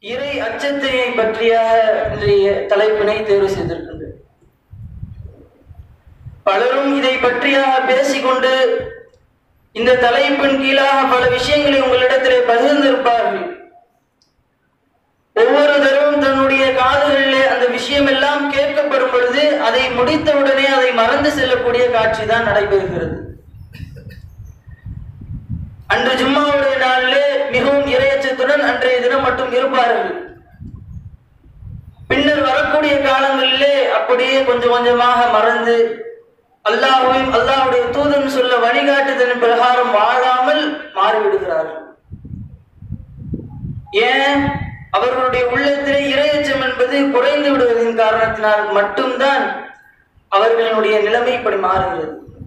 இறை அச்சத்தை பற்றியாக இன்றைய தலைப்பினை தேர்வு செய்திருக்கின்றேன் பலரும் இதை பற்றியாக பேசிக்கொண்டு இந்த தலைப்பின் கீழாக பல விஷயங்களை உங்களிடத்திலே பகிர்ந்திருப்பார்கள் ஒவ்வொரு தரவும் தன்னுடைய காதுகளிலே அந்த விஷயம் எல்லாம் கேட்கப்படும் பொழுது அதை முடித்தவுடனே அதை மறந்து செல்லக்கூடிய காட்சி தான் நடைபெறுகிறது அன்று ஜும்மாவுடைய நாளிலே மிகவும் இரையச்சத்துடன் அன்றைய தினம் மட்டும் இருப்பார்கள் பின்னர் வரக்கூடிய காலங்களிலே அப்படியே கொஞ்சம் கொஞ்சமாக மறந்து அல்லாஹுவையும் அல்லாஹுடைய தூதன் சொல்ல வழிகாட்டுதலின் பிரகாரம் வாழாமல் மாறிவிடுகிறார்கள் ஏன் அவர்களுடைய உள்ளத்திலே இரையச்சம் என்பது குறைந்து விடுவதன் காரணத்தினால் மட்டும்தான் அவர்களுடைய நிலைமை இப்படி மாறுகிறது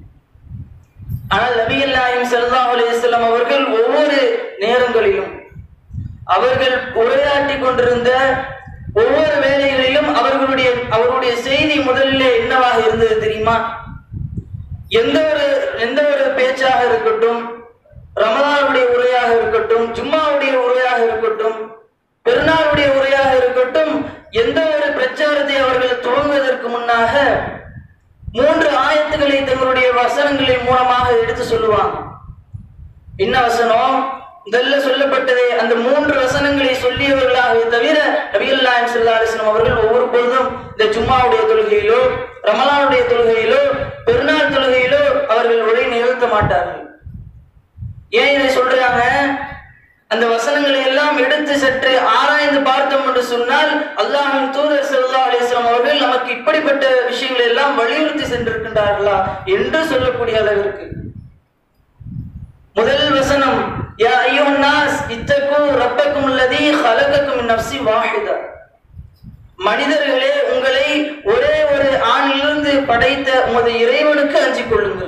ஆனால் நபிகள் நாயம் ஸல்லல்லாஹு அலைஹி வஸல்லம் அவர்கள் ஒவ்வொரு நேரங்களிலும் அவர்கள் உரையாற்றி கொண்டிருந்த ஒவ்வொரு வேலைகளிலும் அவர்களுடைய அவருடைய செய்தி முதலிலே என்னவாக இருந்தது தெரியுமா எந்த ஒரு எந்த ஒரு பேச்சாக இருக்கட்டும் ரமலானுடைய உரையாக இருக்கட்டும் ஜும்மாவுடைய உரையாக இருக்கட்டும் பெருநாளுடைய உரையாக இருக்கட்டும் எந்த ஒரு பிரச்சாரத்தை அவர்கள் துவங்குவதற்கு முன்னாக மூன்று ஆயத்துக்களை தங்களுடைய வசனங்களின் மூலமாக எடுத்து சொல்லுவாங்க என்ன வசனம் முதல்ல சொல்லப்பட்டதே அந்த மூன்று வசனங்களை சொல்லியவர்களாகவே தவிர நபிகள் நாயம் ஸல்லல்லாஹு அலைஹி வஸல்லம் அவர்கள் ஒவ்வொரு பொழுதும் இந்த ஜும்மாவுடைய தொழுகையிலோ ரமலானுடைய தொழுகையிலோ பெருநாள் தொழுகையிலோ அவர்கள் உரை நிகழ்த்த மாட்டார்கள் ஏன் இதை சொல்றாங்க அந்த வசனங்களை எல்லாம் எடுத்து சற்று ஆராய்ந்து பார்த்தோம் என்று சொன்னால் அல்லாஹின் தூதர் ஸல்லல்லாஹு அலைஹி வஸல்லம் அவர்கள் நமக்கு இப்படிப்பட்ட விஷயங்களை எல்லாம் வலியுறுத்தி சென்றிருக்கின்றார்களா என்று சொல்லக்கூடிய அளவிற்கு முதல் வசனம் யா ஐயுன் நாஸ் இத்தகு ரப்பக்கும் அல்லதி ஹலகக்கும் மின் நஃப்ஸி வாஹிதா மனிதர்களே உங்களை ஒரே ஒரு ஆணிலிருந்து படைத்த உமது இறைவனுக்கு அஞ்சிக் கொள்ளுங்கள்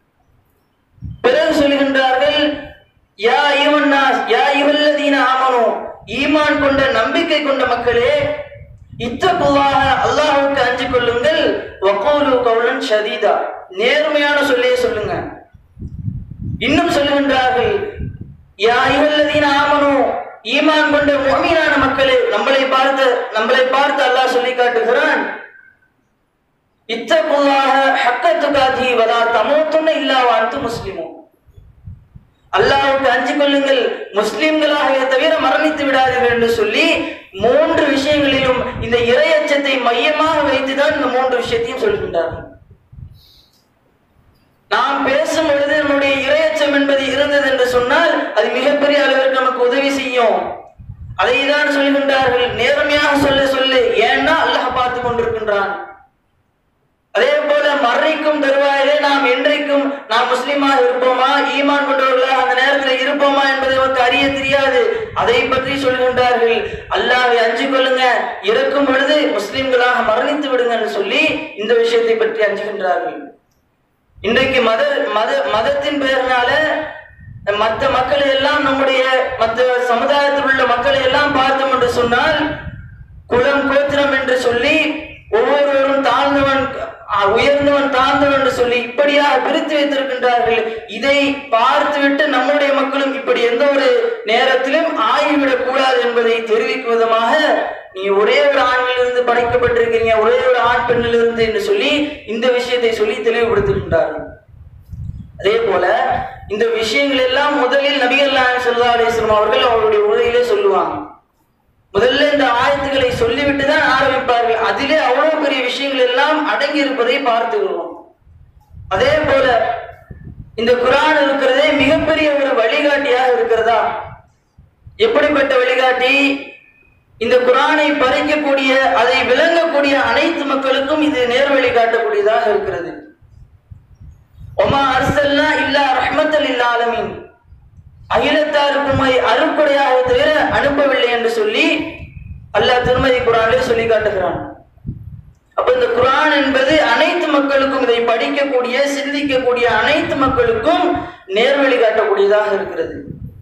பிறகு சொல்கின்றார்கள் யா ஐயுன் நாஸ் யா ஐயுல்லதீன ஆமனு ஈமான் கொண்ட நம்பிக்கை கொண்ட மக்களே இத்தகுவாக அல்லாஹ்வுக்கு அஞ்சிக் கொள்ளுங்கள் வகூலு கவுலன் ஷதீதா நேர்மையான சொல்லே சொல்லுங்க இன்னும் சொல்லுகின்றார்கள் யா ஐயுல்லதீன ஆமனு ஈமான் கொண்ட முஃமினான மக்களே நம்மளை பார்த்து நம்மளை பார்த்து அல்லாஹ் சொல்லி காட்டுகிறான் இத்தகுல்லாஹ ஹக்க துகாதி வலா தமூத்துன்ன இல்லா வான்து முஸ்லிமும் அல்லாஹ்வுக்கு அஞ்சு கொள்ளுங்கள் முஸ்லிம்களாகவே தவிர மரணித்து விடாதீர்கள் என்று சொல்லி மூன்று விஷயங்களிலும் இந்த இரையச்சத்தை மையமாக வைத்துதான் இந்த மூன்று விஷயத்தையும் சொல்கின்றார்கள் நாம் பேசும் பொழுது நம்முடைய இரையச்சம் என்பது இருந்தது என்று சொன்னால் அது மிகப்பெரிய அளவிற்கு நமக்கு உதவி செய்யும் அதை தான் சொல்கின்றார்கள் நேர்மையாக சொல்ல சொல்லு ஏன்னா அல்லாஹ் பார்த்து கொண்டிருக்கின்றான் அதே போல மறைக்கும் தருவாயிலே நாம் என்றைக்கும் நாம் முஸ்லீமாக இருப்போமா ஈமான் கொண்டவர்களாக அந்த நேரத்தில் இருப்போமா என்பதை நமக்கு அறிய தெரியாது அதை பற்றி சொல்கின்றார்கள் அல்லாஹ்வை அஞ்சு கொள்ளுங்க இறக்கும் பொழுது முஸ்லிம்களாக மரணித்து விடுங்கன்னு சொல்லி இந்த விஷயத்தை பற்றி அஞ்சுகின்றார்கள் இன்றைக்கு மத மத மதத்தின் பெயர்னால மற்ற மக்களை எல்லாம் நம்முடைய மற்ற சமுதாயத்தில் உள்ள மக்களை எல்லாம் பார்த்தோம் என்று சொன்னால் குலம் கோத்திரம் என்று சொல்லி ஒவ்வொருவரும் தாழ்ந்தவன் அஹ், உயர்ந்தவன் தாழ்ந்தவன் என்று சொல்லி இப்படியாக பிரித்து வைத்திருக்கின்றார்கள் இதை பார்த்துவிட்டு நம்முடைய மக்களும் இப்படி எந்த ஒரு நேரத்திலும் ஆகிவிடக் கூடாது என்பதை தெரிவிக்கும் விதமாக நீ ஒரே ஒரு ஆணிலிருந்து படைக்கப்பட்டிருக்கிறீங்க ஒரே ஒரு ஆண் பெண்ணிலிருந்து என்று சொல்லி இந்த விஷயத்தை சொல்லி தெளிவுபடுத்துகின்றார்கள் அதே போல இந்த விஷயங்கள் எல்லாம் முதலில் நபிகள் நாயகம் ஸல்லல்லாஹு அலைஹி வஸல்லம் அவர்கள் அவருடைய உரையிலே சொல்லுவாங்க முதல்ல இந்த ஆயத்துக்களை சொல்லிவிட்டு தான் ஆரம்பிப்பார்கள் அதிலே அவ்வளவு பெரிய விஷயங்கள் எல்லாம் அடங்கி இருப்பதை பார்த்துக்கிறோம் அதே போல இந்த குரான் இருக்கிறதே மிகப்பெரிய ஒரு வழிகாட்டியாக இருக்கிறதா எப்படிப்பட்ட வழிகாட்டி இந்த குரானை பறிக்கக்கூடிய அதை விளங்கக்கூடிய அனைத்து மக்களுக்கும் இது நேர் வழி காட்டக்கூடியதாக இருக்கிறது ஒமா அர்சல்லா இல்லா ரஹ்மத்தல் இல்லா ஆலமீன் அகிலத்தாருக்கும் அருட்கொடையாக தவிர அனுப்பவில்லை என்று சொல்லி அல்லாஹ் திருமதி குரானிலே சொல்லி காட்டுகிறான் அப்ப இந்த குரான் என்பது அனைத்து மக்களுக்கும் இதை படிக்கக்கூடிய சிந்திக்கக்கூடிய அனைத்து மக்களுக்கும் நேர்வழி காட்டக்கூடியதாக இருக்கிறது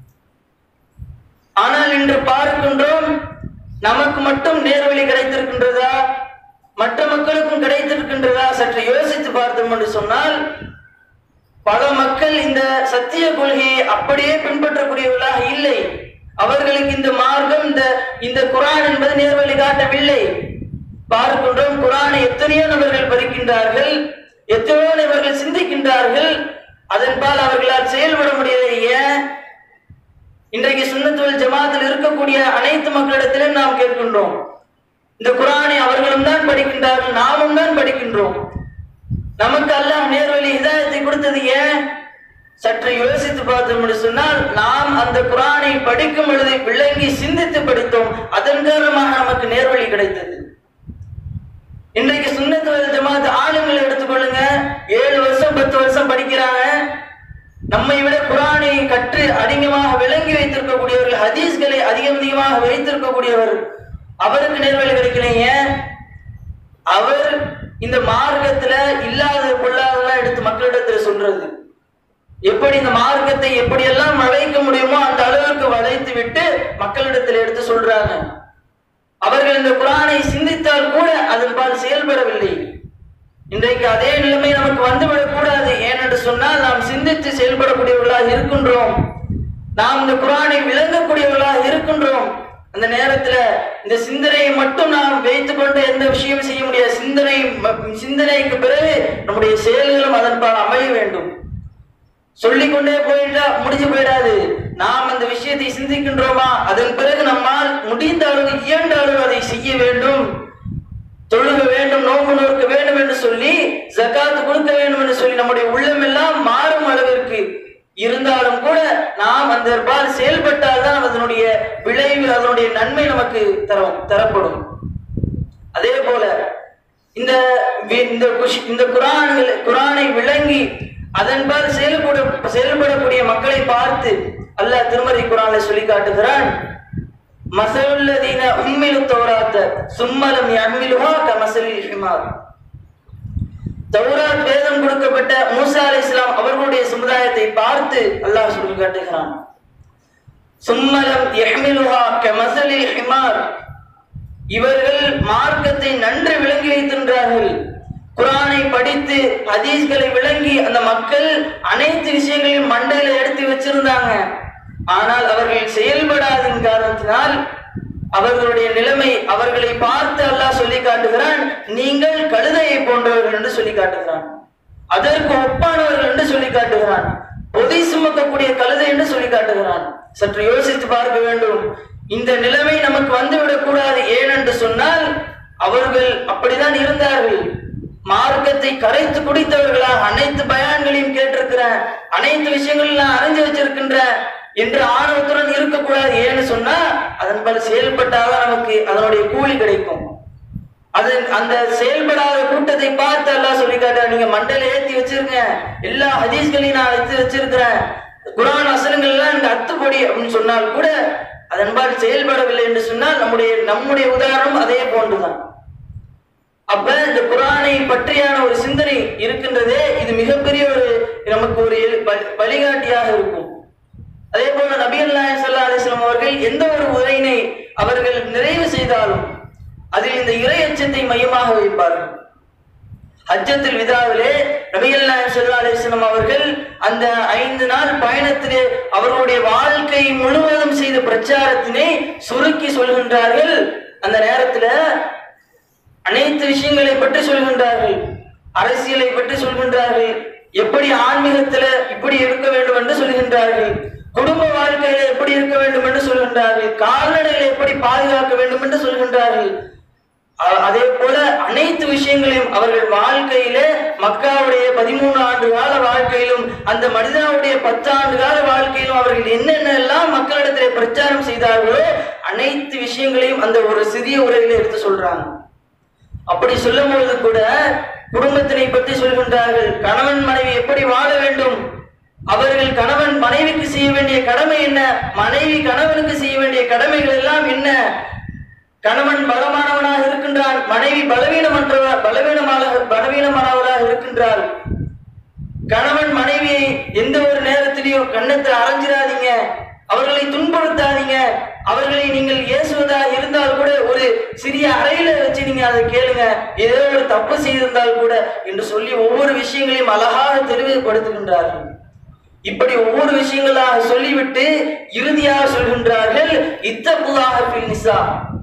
ஆனால் இன்று பார்க்கின்றோம் நமக்கு மட்டும் நேர்வழி கிடைத்திருக்கின்றதா மற்ற மக்களுக்கும் கிடைத்திருக்கின்றதா சற்று யோசித்து பார்த்தோம் என்று சொன்னால் பல மக்கள் இந்த சத்திய கொள்கையை அப்படியே பின்பற்றக்கூடியவர்களாக இல்லை அவர்களுக்கு இந்த மார்க்கம் இந்த இந்த குரான் என்பது நேர்வழி காட்டவில்லை பார்க்கின்றோம் குரானை எத்தனையோ நபர்கள் படிக்கின்றார்கள் எத்தனையோ நபர்கள் சிந்திக்கின்றார்கள் அதன்பால் அவர்களால் செயல்பட முடியலை ஏன் இன்றைக்கு சுண்ணத்துவல் ஜமாத்தில் இருக்கக்கூடிய அனைத்து மக்களிடத்திலும் நாம் கேட்கின்றோம் இந்த குரானை அவர்களும் தான் படிக்கின்றார்கள் நாமும் தான் படிக்கின்றோம் நமக்கு அல்லாஹ் நேர்வழி இதாயத்தை கொடுத்தது ஏன் சற்று யோசித்து பார்த்தோம் என்று சொன்னால் நாம் அந்த குரானை படிக்கும் பொழுது விளங்கி சிந்தித்து படித்தோம் அதன் காரணமாக நமக்கு நேர்வழி கிடைத்தது இன்றைக்கு சுண்ணத்துவல் ஜமாத் ஆளுங்களை எடுத்துக்கொள்ளுங்க ஏழு வருஷம் பத்து வருஷம் படிக்கிறாங்க நம்மை விட குரானை கற்று அதிகமாக விளங்கி வைத்திருக்கக்கூடியவர்கள் ஹதீஸ்களை அதிகம் அதிகமாக வைத்திருக்கக்கூடியவர் அவருக்கு நேர்வழி கிடைக்கலைங்க அவர் இந்த மார்க்கத்துல இல்லாத பொல்லாதெல்லாம் எடுத்து மக்களிடத்துல சொல்றது எப்படி இந்த மார்க்கத்தை எப்படியெல்லாம் வளைக்க முடியுமோ அந்த அளவுக்கு வளைத்து விட்டு மக்களிடத்தில் எடுத்து சொல்றாங்க அவர்கள் இந்த குரானை சிந்தித்தால் கூட அதன்பால் செயல்படவில்லை இன்றைக்கு அதே நிலைமை நமக்கு வந்துவிடக் கூடாது ஏனென்று சொன்னால் நாம் சிந்தித்து செயல்படக்கூடியவர்களாக இருக்கின்றோம் நாம் இந்த குரானை விளங்கக்கூடியவர்களாக இருக்கின்றோம் அந்த நேரத்துல இந்த சிந்தனையை மட்டும் நாம் வைத்துக்கொண்டு எந்த விஷயமும் செய்ய முடியாது சிந்தனை ம- சிந்தனைக்கு பிறகு நம்முடைய செயல்களும் அதன்பால் அமைய வேண்டும் சொல்லிக்கொண்டே போயிட்டா முடிஞ்சு போயிடாது நாம் அந்த விஷயத்தை சிந்திக்கின்றோமா அதன் பிறகு நம்மால் முடிந்த அளவு இயன்ற அளவு அதை செய்ய வேண்டும் தொழுக வேண்டும் நோன்பு நோக்க வேண்டும் என்று சொல்லி ஜகாத் கொடுக்க வேண்டும் என்று சொல்லி நம்முடைய உள்ளம் எல்லாம் மாறும் அளவிற்கு இருந்தாலும் கூட நாம் அந்த பால் செயல்பட்டால் தான் அதனுடைய விளைவு அதனுடைய நன்மை நமக்கு தரும் தரப்படும் அதே போல இந்த வி- இந்த குஷ்- இந்த குரான்கள் குரானை விளங்கி அதன்பால் செயல்பட செயல்படக்கூடிய மக்களை பார்த்து அல்லாஹ் திருமறை குரானை சொல்லி காட்டுகிறான் மசலுல்லதீன உம்மிலு தௌராத்த சும்மலம் யஹ்மிலுஹா கமசலில் ஹிமார் தௌராத் வேதம் கொடுக்கப்பட்ட மூசா அலைஹிஸ்ஸலாம் அவர்களுடைய சமுதாயத்தை பார்த்து அல்லாஹ் சொல்லி காட்டுகிறான் சும்மலம் யஹ்மிலுஹா கமசலில் ஹிமார் இவர்கள் மார்க்கத்தை நன்று விளங்கி வைத்திருக்கிறார்கள் குரானை படித்து ஹதீஸ்களை விளங்கி அந்த மக்கள் அனைத்து விஷயங்களையும் மண்டையில எடுத்து வச்சிருந்தாங்க ஆனால் அவர்கள் செயல்படாதன் காரணத்தினால் அவர்களுடைய நிலைமை அவர்களை பார்த்து அல்லாஹ் சொல்லி காட்டுகிறான் நீங்கள் கழுதையை போன்றவர்கள் என்று சொல்லி காட்டுகிறான் அதற்கு ஒப்பானவர்கள் என்று சொல்லி காட்டுகிறான் பொதி சுமக்கக்கூடிய கழுதை என்று சொல்லி காட்டுகிறான் சற்று யோசித்து பார்க்க வேண்டும் இந்த நிலைமை நமக்கு வந்துவிடக் கூடாது ஏனென்று சொன்னால் அவர்கள் அப்படிதான் இருந்தார்கள் மார்க்கத்தை கரைத்து குடித்தவர்களாக அனைத்து பயான்களையும் கேட்டிருக்கிறேன் அனைத்து விஷயங்களையும் நான் அறிஞ்சு வச்சிருக்கின்றேன் என்று ஆணவத்துடன் இருக்கக்கூடாது ஏன்னு சொன்னா அதன்படி செயல்பட்டாதான் நமக்கு அதனுடைய கூலி கிடைக்கும் அது அந்த செயல்படாத கூட்டத்தை பார்த்து எல்லாம் சொல்லி காட்டுற நீங்க மண்டையில ஏத்தி வச்சிருங்க எல்லா ஹதீஸ்களையும் நான் எடுத்து வச்சிருக்கிறேன் குரான் வசனங்கள் எல்லாம் இந்த அத்துப்படி அப்படின்னு சொன்னால் கூட அதன்பால் செயல்படவில்லை என்று சொன்னால் நம்முடைய நம்முடைய உதாரணம் அதே போன்றுதான் அப்ப இந்த குரானை பற்றியான ஒரு சிந்தனை இருக்கின்றதே இது மிகப்பெரிய ஒரு நமக்கு ஒரு எல்- வழி- வழிகாட்டியாக இருக்கும் அதே போல நபிகள் நாயகம் ஸல்லல்லாஹு அலைஹி வஸல்லம் அவர்கள் எந்த ஒரு உரையினை அவர்கள் நிறைவு செய்தாலும் அதில் இந்த இறை அச்சத்தை மையமாக வைப்பார்கள் ஹஜ்ஜத்தில் விதாவிலே நபிகள் நாயகம் ஸல்லல்லாஹு அலைஹி வஸல்லம் அவர்கள் அந்த ஐந்து நாள் பயணத்திலே அவர்களுடைய வாழ்க்கை முழுவதும் செய்த பிரச்சாரத்தினை சுருக்கி சொல்கின்றார்கள் அந்த நேரத்துல அனைத்து விஷயங்களை பற்றி சொல்கின்றார்கள் அரசியலை பற்றி சொல்கின்றார்கள் எப்படி ஆன்மீகத்துல இப்படி இருக்க வேண்டும் என்று சொல்கின்றார்கள் குடும்ப வாழ்க்கையில எப்படி இருக்க வேண்டும் என்று சொல்கின்றார்கள் கால்நடைகளை எப்படி பாதுகாக்க வேண்டும் என்று சொல்கின்றார்கள் அ- அதே போல அனைத்து விஷயங்களையும் அவர்கள் வாழ்க்கையிலே மக்காவுடைய பதிமூணு ஆண்டு கால வாழ்க்கையிலும் அந்த மனிதாவுடைய பத்தாண்டு கால வாழ்க்கையிலும் அவர்கள் என்னென்ன எல்லாம் மக்களிடத்திலே பிரச்சாரம் செய்தார்களோ அனைத்து விஷயங்களையும் அந்த ஒரு சிறிய உரையில எடுத்து சொல்றாங்க அப்படி சொல்லும் பொழுது கூட குடும்பத்தினை பற்றி சொல்கின்றார்கள் கணவன் மனைவி எப்படி வாழ வேண்டும் அவர்கள் கணவன் மனைவிக்கு செய்ய வேண்டிய கடமை என்ன மனைவி கணவனுக்கு செய்ய வேண்டிய கடமைகள் எல்லாம் என்ன கணவன் பலமானவனாக இருக்கின்றான் மனைவி பலவீனமற்ற பலவீனமான பலவீனமானவராக இருக்கின்றார் கணவன் மனைவியை எந்த ஒரு நேரத்திலையும் கண்ணத்தில் அரைஞ்சிடாதீங்க அவர்களை துன்புறுத்தாதீங்க அவர்களை நீங்கள் ஏசுவதா இருந்தால் கூட ஒரு சிறிய அறையில வச்சு நீங்க அதை கேளுங்க ஏதோ ஒரு தப்பு செய்திருந்தால் கூட என்று சொல்லி ஒவ்வொரு விஷயங்களையும் அழகாக தெளிவுபடுத்துகின்றார்கள் இப்படி ஒவ்வொரு விஷயங்களாக சொல்லிவிட்டு இறுதியாக சொல்கின்றார்கள் இத்தப்புல்லாக ஃபில் நிசா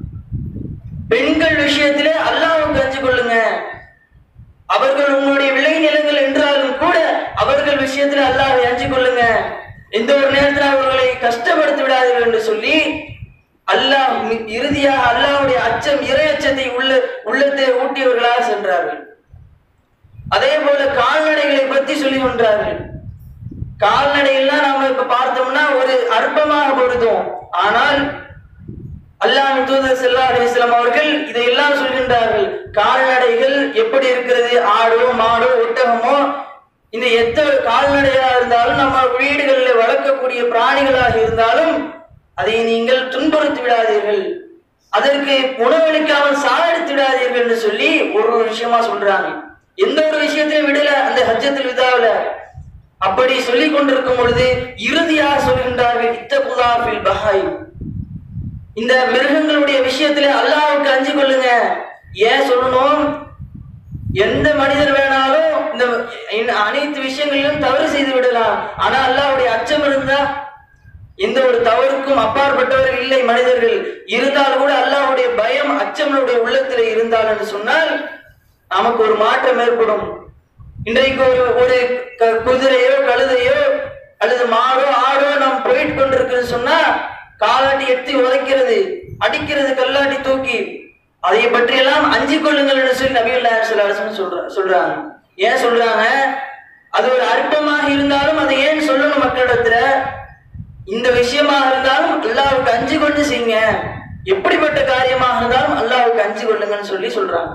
பெண்கள் விஷயத்திலே அல்லாஹ்வுக்கு அஞ்சு கொள்ளுங்க அவர்கள் உங்களுடைய விளைநிலங்கள் என்றாலும் கூட அவர்கள் விஷயத்துல அல்லாஹ்வை அஞ்சு கொள்ளுங்க எந்த ஒரு நேரத்தில் அவர்களை கஷ்டப்படுத்தி விடாதீர்கள் என்று சொல்லி அல்லாஹ் மி- இறுதியாக அல்லாஹ்வுடைய அச்சம் இறை அச்சத்தை உள்ள உள்ளத்தை ஊட்டியவர்களாக சென்றார்கள் அதே போல கால்நடைகளை பற்றி சொல்லுகின்றார்கள் கால்நடைகள்லாம் நாம இப்ப பார்த்தோம்னா ஒரு அற்பமாக பொருதும் ஆனால் அல்லாஹ் தூதர் செல்லா அலிஸ்லாம் அவர்கள் இதையெல்லாம் சொல்கின்றார்கள் கால்நடைகள் எப்படி இருக்கிறது ஆடோ மாடோ ஒட்டகமோ இந்த எத்தனை கால்நடையா இருந்தாலும் நம்ம வீடுகளில் வளர்க்கக்கூடிய பிராணிகளாக இருந்தாலும் அதை நீங்கள் துன்புறுத்தி விடாதீர்கள் அதற்கு உணவளிக்காமல் சாகடித்து விடாதீர்கள் என்று சொல்லி ஒரு ஒரு விஷயமா சொல்றாங்க எந்த ஒரு விஷயத்தையும் விடல அந்த ஹஜ்ஜத்தில் விதாவில அப்படி சொல்லிக் கொண்டிருக்கும் பொழுது இறுதியாக சொல்கின்றார்கள் இத்தகுதா ஃபில் பஹாய் இந்த மிருகங்களுடைய விஷயத்துல அல்லாஹ்வுக்கு அஞ்சு கொள்ளுங்க ஏன் சொல்லணும் எந்த மனிதர் வேணாலும் இந்த இந்த அனைத்து விஷயங்களிலும் தவறு செய்து விடலாம் ஆனா அல்லாஹ்வுடைய அச்சம் இருந்தா எந்த ஒரு தவறுக்கும் அப்பாற்பட்டவர்கள் இல்லை மனிதர்கள் இருந்தால் கூட அல்லாஹ்வுடைய பயம் அச்சம் நம்முடைய உள்ளத்துல இருந்தால் என்று சொன்னால் நமக்கு ஒரு மாற்றம் ஏற்படும் இன்றைக்கு ஒரு ஒரு க- குதிரையோ கழுதையோ அல்லது மாடோ ஆடோ நாம் போயிட்டு கொண்டிருக்குன்னு சொன்னா காலாட்டி எத்தி உதைக்கிறது அடிக்கிறது கல்லாட்டி தூக்கி அதை பற்றியெல்லாம் அஞ்சு கொள்ளுங்கள் என்று சொல்லி நபிகள் நாயகம் சொல்ற சொல்றாங்க ஏன் சொல்றாங்க அது ஒரு அற்பமாக இருந்தாலும் அதை ஏன் சொல்லணும் மக்களிடத்துல இந்த விஷயமாக இருந்தாலும் அல்லாஹ்வுக்கு அஞ்சு கொண்டு செய்யுங்க எப்படிப்பட்ட காரியமாக இருந்தாலும் அல்லாஹ்வுக்கு அஞ்சு கொள்ளுங்கன்னு சொல்லி சொல்றாங்க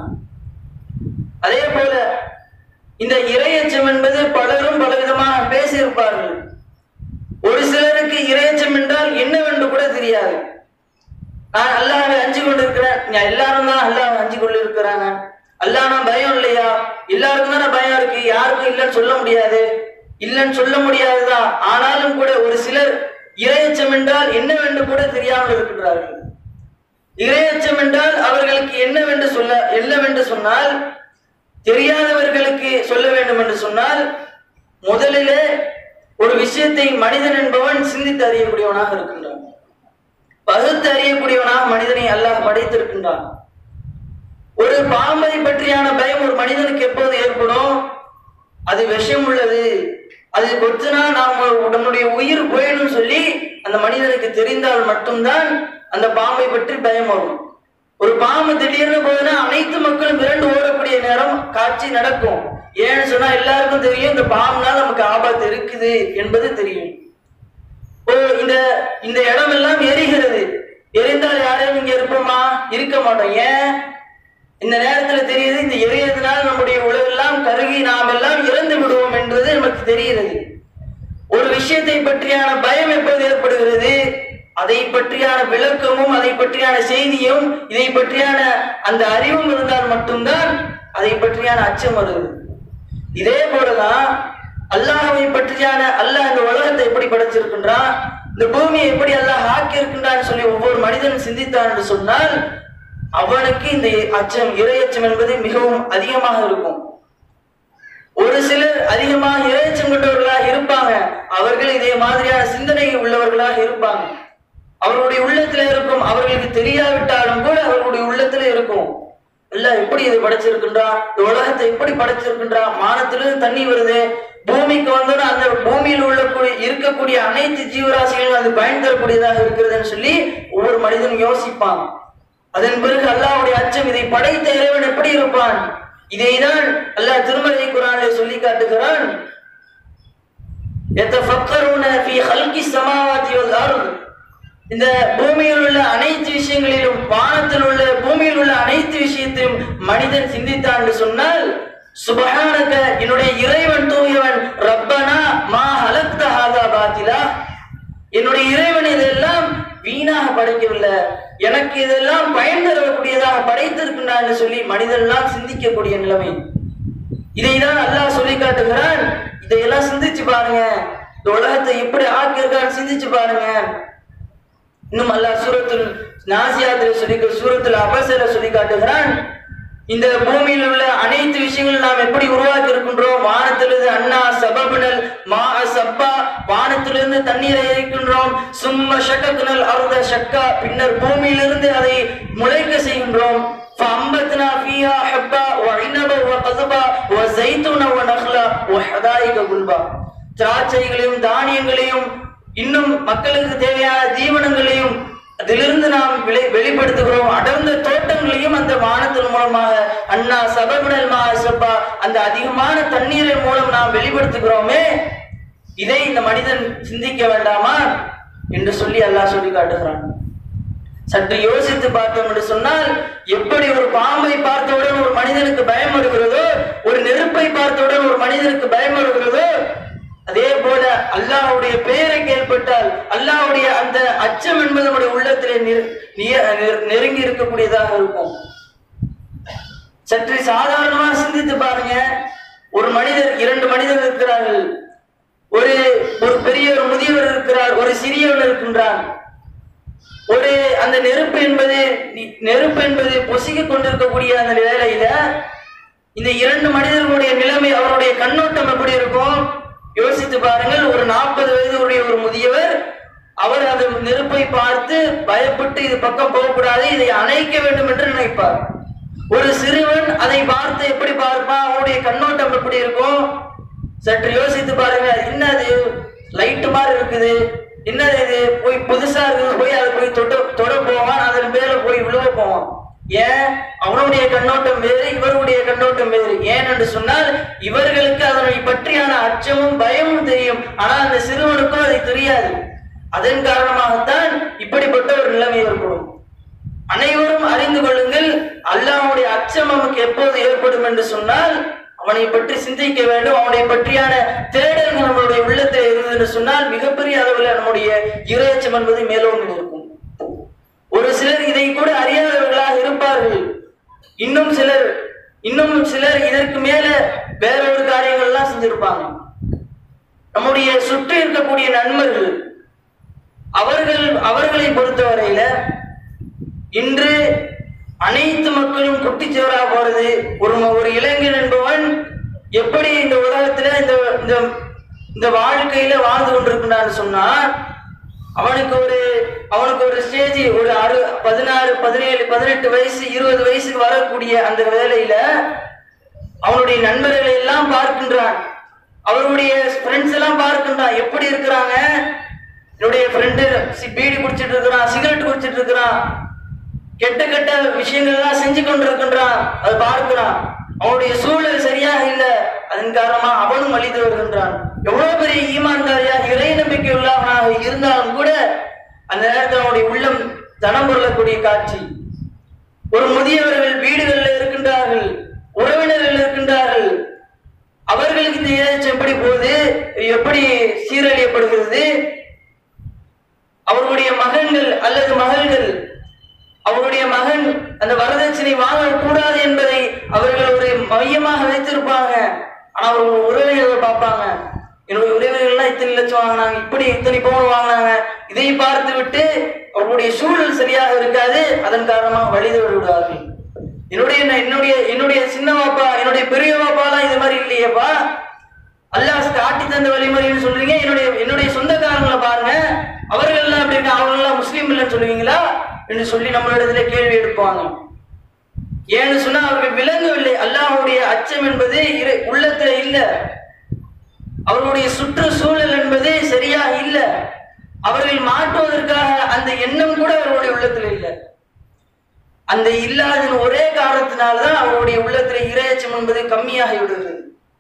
அதே போல இந்த இரையச்சம் என்பது பலரும் பலவிதமாக பேசியிருப்பார்கள் ஒரு சிலருக்கு இரையச்சம் என்றால் என்னவென்று கூட தெரியாது நான் அல்லாஹ்வை அஞ்சு கொண்டு இருக்கிறேன் நான் எல்லாரும் தான் அல்லாஹ் அஞ்சு கொண்டு இருக்கிறாங்க அல்லாஹ்னா பயம் இல்லையா எல்லாருக்கும் தானே பயம் இருக்கு யாருக்கும் இல்லைன்னு சொல்ல முடியாது இல்லைன்னு சொல்ல முடியாதுதான் ஆனாலும் கூட ஒரு சிலர் இரையச்சம் என்றால் என்னவென்று கூட தெரியாமல் இருக்கின்றார்கள் இரையச்சம் என்றால் அவர்களுக்கு என்னவென்று சொல்ல என்னவென்று சொன்னால் தெரியாதவர்களுக்கு சொல்ல வேண்டும் என்று சொன்னால் முதலிலே ஒரு விஷயத்தை மனிதன் என்பவன் சிந்தித்து அறியக்கூடியவனாக இருக்கின்றான் பகுத்து அறியக்கூடியவனாக மனிதனை அல்லாஹ் படைத்திருக்கின்றான் ஒரு பாம்பை பற்றியான பயம் ஒரு மனிதனுக்கு எப்போது ஏற்படும் அது விஷம் உள்ளது அது கொத்துனா நாம் நம்முடைய உயிர் போயிடும் சொல்லி அந்த மனிதனுக்கு தெரிந்தால் மட்டும்தான் அந்த பாம்பை பற்றி பயம் வரும் ஒரு பாம்பு திடீர்னு போதுன்னா அனைத்து மக்களும் விரண்டு ஓடக்கூடிய நேரம் காட்சி நடக்கும் ஏன்னு சொன்னா எல்லாருக்கும் தெரியும் இந்த பாம்புனால நமக்கு ஆபத்து இருக்குது என்பது தெரியும் ஓ இந்த இந்த இடம் எல்லாம் எரிகிறது எரிந்தால் யாரையும் இங்க இருப்போமா இருக்க மாட்டோம் ஏன் இந்த நேரத்துல தெரியுது இந்த எரியறதுனால நம்முடைய உலகெல்லாம் கருகி நாம் எல்லாம் இறந்து விடுவோம் என்பது நமக்கு தெரிகிறது ஒரு விஷயத்தை பற்றியான பயம் எப்போது ஏற்படுகிறது அதை பற்றியான விளக்கமும் அதை பற்றியான செய்தியும் இதை பற்றியான அந்த அறிவும் இருந்தால் மட்டும்தான் அதை பற்றியான அச்சம் வருகிறது இதே போலதான் அல்லாஹ்வை பற்றியான அல்லாஹ் இந்த உலகத்தை எப்படி படைச்சிருக்கின்றான் இந்த பூமியை எப்படி அல்லாஹ் ஆக்கி இருக்கின்றான்னு சொல்லி ஒவ்வொரு மனிதனும் சிந்தித்தான் என்று சொன்னால் அவனுக்கு இந்த அச்சம் இரையச்சம் என்பது மிகவும் அதிகமாக இருக்கும் ஒரு சிலர் அதிகமாக இரையச்சம் கொண்டவர்களாக இருப்பாங்க அவர்கள் இதே மாதிரியான சிந்தனை உள்ளவர்களாக இருப்பாங்க அவர்களுடைய உள்ளத்துல இருக்கும் அவர்களுக்கு தெரியாவிட்டாலும் கூட அவர்களுடைய உள்ளத்துல இருக்கும் எல்லாம் எப்படி இது படைச்சிருக்கின்றான் இந்த உலகத்தை எப்படி படைச்சிருக்கின்றான் மானத்திலிருந்து தண்ணி வருது பூமிக்கு வந்தோன்னா அந்த பூமியில் உள்ள கூடிய- இருக்கக்கூடிய அனைத்து ஜீவராசிகளும் அது பயன் தரக்கூடியதாக இருக்கிறதுன்னு சொல்லி ஒவ்வொரு மனிதனும் யோசிப்பான் அதன் பிறகு அல்லாஹ்வுடைய அச்சம் இதை படைத்த இறைவன் எப்படி இருப்பான் இதைதான் அல்லாஹ் திருமலை குரானிலே சொல்லி காட்டுகிறான் يتفكرون في خلق السماوات والأرض இந்த பூமியில் உள்ள அனைத்து விஷயங்களிலும் வானத்தில் உள்ள பூமியில் உள்ள அனைத்து விஷயத்தையும் மனிதன் சிந்தித்தான் என்று சொன்னால் சுபஹானக என்னுடைய இறைவன் தூயவன் ரப்பனா மா ஹலக்த ஹாதா பாத்திலா என்னுடைய இறைவன் இதெல்லாம் வீணாக படைக்கவில்லை எனக்கு இதெல்லாம் பயன் தரக்கூடியதாக படைத்திருக்கின்றான் என்று சொல்லி மனிதெல்லாம் சிந்திக்கக்கூடிய நிலைமை இதைதான் அல்லாஹ் சொல்லி காட்டுகிறான் இதையெல்லாம் சிந்திச்சு பாருங்க இந்த உலகத்தை எப்படி ஆக்கியிருக்கான்னு சிந்திச்சு பாருங்க இன்னும் அல்லாஹ் சூரத்துல் நாசியாத்துல சொல்லி சூரத்துல அபசர சொல்லி காட்டுகிறான் இந்த பூமியில் உள்ள அனைத்து விஷயங்களும் நாம் எப்படி உருவாக்கி இருக்கின்றோம் வானத்திலிருந்து அண்ணா சபபுனல் மா சப்பா வானத்திலிருந்து தண்ணீரை இறைக்கின்றோம் சும்ம ஷக்கக்குனல் அருத ஷக்கா பின்னர் பூமியிலிருந்து அதை முளைக்க செய்கின்றோம் فأنبتنا فيها حبا وعنبا وقضبا وزيتونا ونخلا وحدائق غلبا திராட்சைகளையும் தானியங்களையும் இன்னும் மக்களுக்கு தேவையான தீவனங்களையும் அதிலிருந்து நாம் விளை வெளிப்படுத்துகிறோம் அடர்ந்த தோட்டங்களையும் அந்த வானத்தின் மூலமாக அண்ணா சபகுணல் மா சப்பா அந்த அதிகமான தண்ணீரின் மூலம் நாம் வெளிப்படுத்துகிறோமே இதை இந்த மனிதன் சிந்திக்க வேண்டாமா என்று சொல்லி அல்லாஹ் சொல்லி காட்டுகிறான் சற்று யோசித்து பார்த்தோம் என்று சொன்னால் எப்படி ஒரு பாம்பை பார்த்தவுடன் ஒரு மனிதனுக்கு பயம் வருகிறதோ ஒரு நெருப்பை பார்த்தவுடன் ஒரு மனிதனுக்கு பயம் வருகிறதோ அதே போல அல்லாஹ்வுடைய பெயரை கேள்விப்பட்டால் அல்லாஹ்வுடைய அந்த அச்சம் என்பது நம்முடைய உள்ளத்திலே நெரு- நிய- நெரு- நெருங்கி இருக்கக்கூடியதாக இருக்கும் சற்று சாதாரணமா சிந்தித்து பாருங்க ஒரு மனிதர் இரண்டு மனிதர் இருக்கிறார்கள் ஒரு ஒரு பெரிய ஒரு முதியவர் இருக்கிறார் ஒரு சிறியவர் இருக்கின்றான் ஒரு அந்த நெருப்பு என்பது நி- நெருப்பு என்பது பொசிக்க கொண்டிருக்கக்கூடிய அந்த வேளையில இந்த இரண்டு மனிதர்களுடைய நிலைமை அவருடைய கண்ணோட்டம் எப்படி இருக்கும் யோசித்து பாருங்கள் ஒரு நாற்பது வயதுடைய ஒரு முதியவர் அவர் அந்த நெருப்பை பார்த்து பயப்பட்டு இது பக்கம் போகக்கூடாது இதை அணைக்க வேண்டும் என்று நினைப்பார் ஒரு சிறுவன் அதை பார்த்து எப்படி பார்ப்பான் அவருடைய கண்ணோட்டம் எப்படி இருக்கும் சற்று யோசித்து பாருங்க என்ன அது லைட் மாதிரி இருக்குது என்ன இது போய் புதுசா இருக்குது போய் அதை போய் தொட தொட போவான் அதன் மேல போய் விழுவ போவான் ஏன் அவனுடைய கண்ணோட்டம் வேறு இவருடைய கண்ணோட்டம் வேறு ஏன் என்று சொன்னால் இவர்களுக்கு அதனை பற்றியான அச்சமும் பயமும் தெரியும் ஆனால் அந்த சிறுவனுக்கும் அதை தெரியாது அதன் காரணமாகத்தான் இப்படிப்பட்ட ஒரு நிலைமை ஏற்படும் அனைவரும் அறிந்து கொள்ளுங்கள் அல்லாஹ்வுடைய அச்சம் நமக்கு எப்போது ஏற்படும் என்று சொன்னால் அவனை பற்றி சிந்திக்க வேண்டும் அவனை பற்றியான தேடல்கள் நம்மளுடைய உள்ளத்தில் இருந்தது என்று சொன்னால் மிகப்பெரிய அளவில் நம்முடைய இரையச்சம் என்பது மேலோங்கி இருக்கும் ஒரு சிலர் இதை கூட அறியாதவர்களாக இருப்பார்கள் இன்னும் சிலர் இன்னும் சிலர் இதற்கு மேல வேற ஒரு காரியங்கள்லாம் செஞ்சிருப்பாங்க நம்முடைய சுற்றி இருக்கக்கூடிய நண்பர்கள் அவர்கள் அவர்களை பொறுத்தவரையில இன்று அனைத்து மக்களும் குட்டிச்சுவரா போறது ஒரு ஒரு இளைஞன் என்பவன் எப்படி இந்த உலகத்துல இந்த இந்த இந்த வாழ்க்கையில வாழ்ந்து கொண்டிருக்கிறான்னு சொன்னா அவனுக்கு ஒரு அவனுக்கு ஒரு ஸ்டேஜ் ஒரு அறு பதினாறு பதினேழு பதினெட்டு வயசு இருபது வயசுக்கு வரக்கூடிய அந்த வேலையில அவனுடைய நண்பர்களை எல்லாம் பார்க்கின்றான் அவருடைய ஃப்ரெண்ட்ஸ் எல்லாம் பார்க்கின்றான் எப்படி இருக்கிறாங்க என்னுடைய ஃப்ரெண்டு பீடி குடிச்சிட்டு இருக்கிறான் சிகரெட் குடிச்சிட்டு இருக்கிறான் கெட்ட கெட்ட விஷயங்கள் எல்லாம் செஞ்சு கொண்டிருக்கின்றான் அதை பார்க்கிறான் அவனுடைய சூழல் சரியாக இல்ல அதன் காரணமா அவனும் அழித்து வருகின்றான் எவ்வளவு பெரிய ஈமான்தாரியா இறை நம்பிக்கை உள்ளவனாக இருந்தாலும் கூட அந்த நேரத்தில் அவனுடைய உள்ளம் தனம் பொருளக்கூடிய காட்சி ஒரு முதியவர்கள் வீடுகளில் இருக்கின்றார்கள் உறவினர்கள் இருக்கின்றார்கள் அவர்களுக்கு இந்த ஏதாச்சும் எப்படி போகுது எப்படி சீரழியப்படுகிறது அவர்களுடைய மகன்கள் அல்லது மகள்கள் அவருடைய மகன் அந்த வரதட்சணை வாங்கக்கூடாது என்பதை அவர்கள் ஒரு மையமாக வைத்திருப்பாங்க ஆனா ஒரு உறவினர்கள் பார்ப்பாங்க என்னுடைய உறவினர்கள்லாம் இத்தனை லட்சம் வாங்கினாங்க இப்படி இத்தனை பவுன் வாங்கினாங்க இதை பார்த்து விட்டு அவருடைய சூழல் சரியாக இருக்காது அதன் காரணமாக வழிது விடுவார்கள் என்னுடைய என்னுடைய என்னுடைய சின்ன பாப்பா என்னுடைய பெரிய பாப்பாலாம் இது மாதிரி இல்லையேப்பா அல்லாஹ் காட்டி தந்த வழிமுறைன்னு சொல்றீங்க என்னுடைய என்னுடைய சொந்தக்காரங்களை பாருங்க அவர்கள் எல்லாம் எப்படி இருக்காங்க அவங்க எல்லாம் முஸ்லீம் இல்லைன்னு சொல்லுவீங்களா என்று சொல்லி நம்மளிடத்துல கேள்வி எடுப்பாங்க ஏன்னு சொன்னா அவர்கள் விளங்கவில்லை அல்லாஹ்வுடைய அச்சம் என்பது இறை உள்ளத்துல இல்ல அவர்களுடைய சுற்றுச்சூழல் என்பது சரியா இல்ல அவர்கள் மாற்றுவதற்காக அந்த எண்ணம் கூட அவர்களுடைய உள்ளத்துல இல்ல அந்த இல்லாதன் ஒரே காரணத்தினால்தான் அவருடைய உள்ளத்துல இரையச்சம் என்பது கம்மியாகி விடுகிறது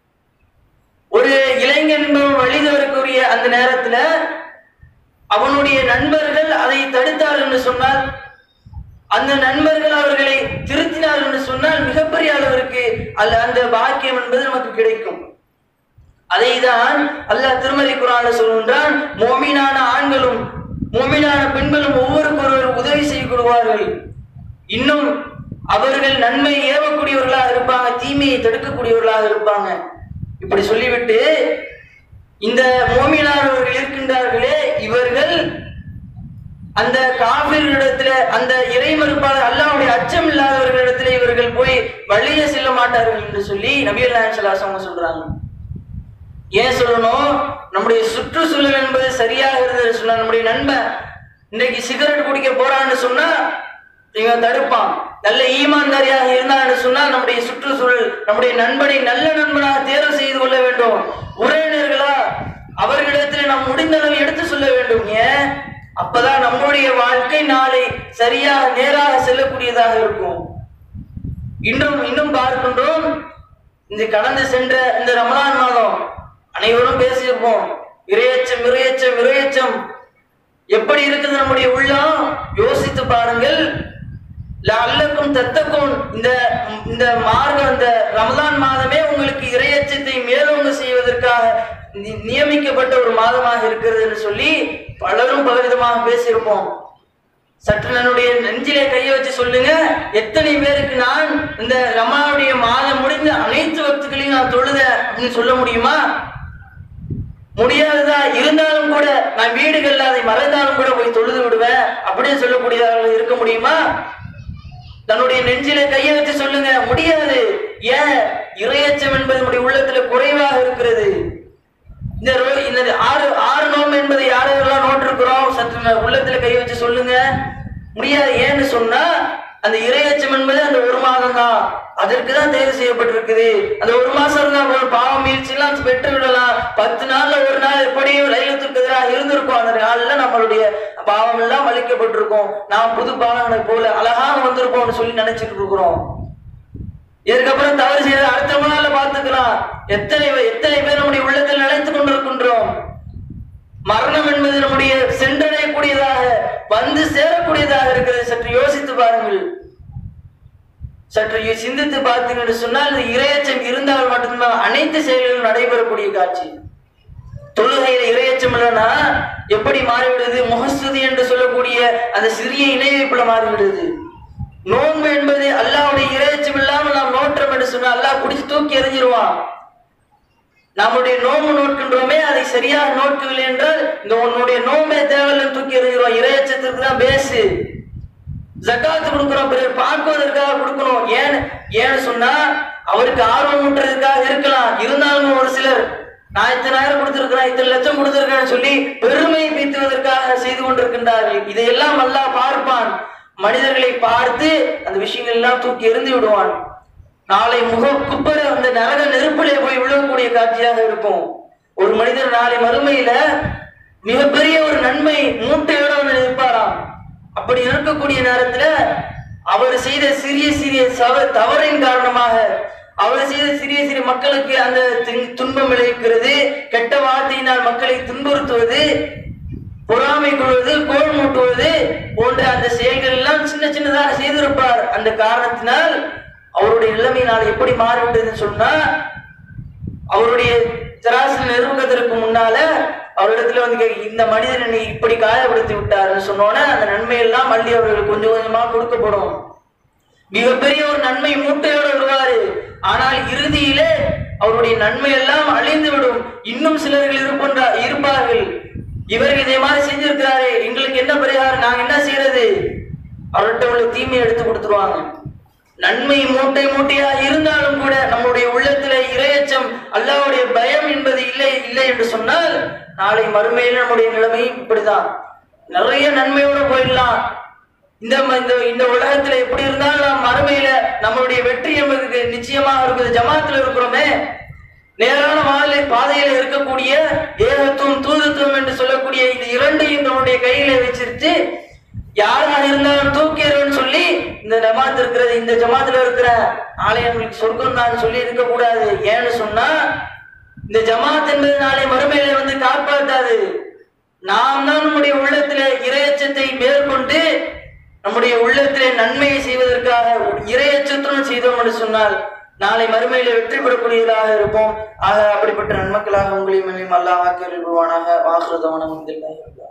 ஒரு இளைஞன் என்பவன் வழிதவருக்குரிய அந்த நேரத்துல அவனுடைய நண்பர்கள் அதை தடுத்தார் என்று சொன்னால் அந்த நண்பர்கள் அவர்களை திருத்தினார் என்று சொன்னால் மிகப்பெரிய அளவிற்கு அல்ல அந்த பாக்கியம் என்பது நமக்கு கிடைக்கும் அதைதான் அல்லாஹ் திருமறை குரான்ல சொல்கின்றான் மோமினான ஆண்களும் மோமினான பெண்களும் ஒவ்வொருக்கொருவர் உதவி செய்யப்படுவார்கள் இன்னும் அவர்கள் நன்மை ஏவக்கூடியவர்களாக இருப்பாங்க தீமையை தடுக்கக்கூடியவர்களாக இருப்பாங்க இப்படி சொல்லிவிட்டு இந்த மோமினானவர்கள் இருக்கின்றார்களே இவர்கள் அந்த காபிர்களிடத்துல அந்த இறை மறுப்பாளர் அல்லாவுடைய அச்சம் இல்லாதவர்களிடத்துல இவர்கள் போய் வழியே செல்ல மாட்டார்கள் என்று சொல்லி நபிகள் நாயகம் ஸல்லல்லாஹு அலைஹி வஸல்லம் சொல்றாங்க ஏன் சொல்லணும் நம்முடைய சுற்றுச்சூழல் என்பது சரியாக இருந்தது சொன்னா நம்முடைய நண்பன் இன்னைக்கு சிகரெட் குடிக்க போறான்னு சொன்னா இவன் தடுப்பான் நல்ல ஈமான்தாரியாக இருந்தான்னு சொன்னா நம்முடைய சுற்றுச்சூழல் நம்முடைய நண்பனை நல்ல நண்பனாக தேர்வு செய்து கொள்ள வேண்டும் உறவினர்களா அவர்களிடத்தில் நாம் முடிந்த அளவு எடுத்து சொல்ல வேண்டும் ஏன் அப்பதான் நம்முடைய வாழ்க்கை நாளை சரியாக நேராக செல்லக்கூடியதாக இருக்கும் இன்னும் இன்னும் பார்க்கின்றோம் இந்த கடந்து சென்ற இந்த ரமலான் மாதம் அனைவரும் பேசியிருப்போம் இரையச்சம் இரையச்சம் இரையச்சம் எப்படி இருக்குது நம்முடைய உள்ளம் யோசித்து பாருங்கள் அல்லக்கும் தத்தக்கும் இந்த இந்த மார்க்கம் இந்த ரமலான் மாதமே உங்களுக்கு இரையச்சத்தை மேலோங்க செய்வதற்காக நி- நியமிக்கப்பட்ட ஒரு மாதமாக இருக்கிறது என்று சொல்லி பலரும் பலவிதமாக பேசியிருப்போம் சற்று என்னுடைய நெஞ்சிலே கையை வச்சு சொல்லுங்க எத்தனை பேருக்கு நான் இந்த ரமலானுடைய மாதம் முடிந்த அனைத்து வக்துகளையும் நான் தொழுத அப்படின்னு சொல்ல முடியுமா முடியாததா இருந்தாலும் கூட நான் வீடுகள்ல அதை மறைந்தாலும் கூட போய் தொழுது விடுவேன் அப்படின்னு சொல்லக்கூடியவர்கள் இருக்க முடியுமா தன்னுடைய நெஞ்சிலே கையை வச்சு சொல்லுங்க முடியாது ஏன் இரையச்சம் என்பது நம்முடைய உள்ளத்துல குறைவாக இருக்கிறது இந்த ரோ- இந்த ஆறு ஆறு நோம்பு என்பதை யாரெல்லாம் நோட்டிருக்கிறோம் சற்று ந- உள்ளத்துல கை வச்சு சொல்லுங்க முடியாது ஏன்னு சொன்னா அந்த இரையச்சம் என்பது அந்த ஒரு மாதம் தான் அதற்கு தான் தேர்வு செய்யப்பட்டிருக்குது அந்த ஒரு மாசம் இருந்தா போதும் பாவம் மீழ்ச்சி எல்லாம் பெற்று விடலாம் பத்து நாள்ல ஒரு நாள் எப்படியும் லைலத்துக்கு எதிராக இருந்திருக்கும் அந்த நாள்ல நம்மளுடைய பாவம் எல்லாம் அழிக்கப்பட்டிருக்கும் நாம் புது பாவங்களை போல அழகாக வந்திருப்போம்னு சொல்லி நினைச்சிட்டு இருக்கிறோம் இதுக்கப்புறம் தவறு செய்த அடுத்த நாள்ல பார்த்துக்கலாம் எத்தனை பே- எத்தனை பேர் நம்முடைய உள்ளத்தில் நினைத்துக் கொண்டிருக்கின்றோம் மரணம் என்பது நம்முடைய சென்றடையக்கூடியதாக வந்து சேரக்கூடியதாக இருக்கிறது சற்று யோசித்து பாருங்கள் சற்று யோ- சிந்தித்து பார்த்தீங்க என்று சொன்னால் இந்த இரையச்சம் இருந்தால் மட்டும்தான் அனைத்து செயல்களும் நடைபெறக்கூடிய காட்சி தொழுகையில இரையச்சம் இல்லைன்னா எப்படி மாறிவிடுது முகஸ்துதி என்று சொல்லக்கூடிய அந்த சிறிய இணை வைப்புல மாறிவிடுது நோன்பு என்பது அல்லாஹ்வுடைய இரையச்சம் இல்லாமல் நாம் நோற்றம் என்று சொன்னா அல்லாஹ் குடிச்சு தூக்கி எறிஞ்சிருவான் நம்முடைய நோம்பு நோட்கின்றோமே அதை சரியாக நோக்கவில்லை என்றால் இந்த உன்னுடைய நோம்பே தேவையில்லைன்னு தூக்கி எறிஞ்சிருவான் இரையச்சத்திற்கு தான் பேசு ஜக்காத்து கொடுக்கிறோம் பிறர் பார்க்குவதற்காக கொடுக்கணும் ஏன் ஏன்னு சொன்னா அவருக்கு ஆர்வம் ஊட்டுறதுக்காக இருக்கலாம் இருந்தாலும் ஒரு சிலர் நான் இத்தனாயிரம் கொடுத்திருக்கிறேன் இத்தனை லட்சம் கொடுத்திருக்கேன்னு சொல்லி பெருமை பீத்துவதற்காக செய்து கொண்டிருக்கின்றார்கள் இதையெல்லாம் அல்லாஹ் பார்ப்பான் மனிதர்களை பார்த்து அந்த விஷயங்கள் எல்லாம் தூக்கி எறிந்து விடுவான் நாளை முக குப்பர அந்த நரக நெருப்பிலே போய் விழக்கூடிய காட்சியாக இருக்கும் ஒரு மனிதர் நாளை மறுமையில மிகப்பெரிய ஒரு நன்மை மூட்டையோட வந்து நிற்பாராம் அப்படி இருக்கக்கூடிய நேரத்துல அவர் செய்த சிறிய சிறிய சவ தவறின் காரணமாக அவர் செய்த சிறிய சிறிய மக்களுக்கு அந்த துன்- துன்பம் விளைவிக்கிறது கெட்ட வார்த்தையினால் மக்களை துன்புறுத்துவது பொறாமை கொள்வது கோல் மூட்டுவது போன்ற அந்த செயல்கள் எல்லாம் சின்ன சின்னதாக செய்திருப்பார் அந்த காரணத்தினால் அவருடைய நிலைமை நாள் எப்படி மாறிவிட்டதுன்னு சொன்னா அவருடைய தராசு நிறுவனத்திற்கு முன்னால அவரிடத்துல வந்து கேக்கு, இந்த மனிதனை நீ இப்படி காயப்படுத்தி விட்டாருன்னு சொன்னோன்னே அந்த நன்மையெல்லாம் மல்லி அவர்களுக்கு கொஞ்சம் கொஞ்சமா கொடுக்கப்படும் மிகப்பெரிய ஒரு நன்மை மூட்டையோடு வருவாரு ஆனால் இறுதியிலே அவருடைய நன்மை எல்லாம் அழிந்து விடும் இன்னும் சிலர்கள் இருப்பன்றா இருப்பார்கள் இவர்கள் இதே மாதிரி செஞ்சிருக்கிறாரே எங்களுக்கு என்ன பரிகாரம் நாங்க என்ன செய்யறது அவர்கிட்ட உள்ள தீமையை எடுத்து கொடுத்துருவாங்க நன்மை மூட்டை மூட்டையா இருந்தாலும் கூட நம்முடைய உள்ளத்திலே இரையச்சம் அல்லாஹ்வுடைய பயம் என்பது இல்லை இல்லை என்று சொன்னால் நாளை மறுமையில் நம்முடைய நிலைமை இப்படிதான் நிறைய நன்மையோட போயிடலாம் இந்த ம- இந்த இந்த உலகத்துல எப்படி இருந்தாலும் நாம் மறுமையில நம்மளுடைய வெற்றி நமக்கு நிச்சயமாக இருக்குது ஜமாத்துல இருக்கிறோமே நேரான வாழை பாதையில இருக்கக்கூடிய ஏகத்துவம் தூதுத்துவம் என்று சொல்லக்கூடிய இந்த இரண்டையும் நம்முடைய கையில வச்சிருச்சு யாரா இருந்தாலும் தூக்கிறோன்னு சொல்லி இந்த ஜமாத் இருக்கிறது இந்த ஜமாத்துல இருக்கிற நாளை நம்மளுக்கு சொர்க்கம் தான் சொல்லி இருக்க கூடாது ஏன்னு சொன்னா இந்த ஜமாத் என்பது நாளை மறுமையில வந்து காப்பாற்றாது நாம் தான் நம்முடைய உள்ளத்திலே இரையச்சத்தை மேற்கொண்டு நம்முடைய உள்ளத்திலே நன்மையை செய்வதற்காக இரையச்சத்துடன் செய்தோம் என்று சொன்னால் நாளை மறுமையில வெற்றி பெறக்கூடியதாக இருப்போம் ஆக அப்படிப்பட்ட நன்மக்களாக உங்களையும் என்னையும் அல்லாஹ் ஆக்கி அருள்வானாக வாக்குறதவனம்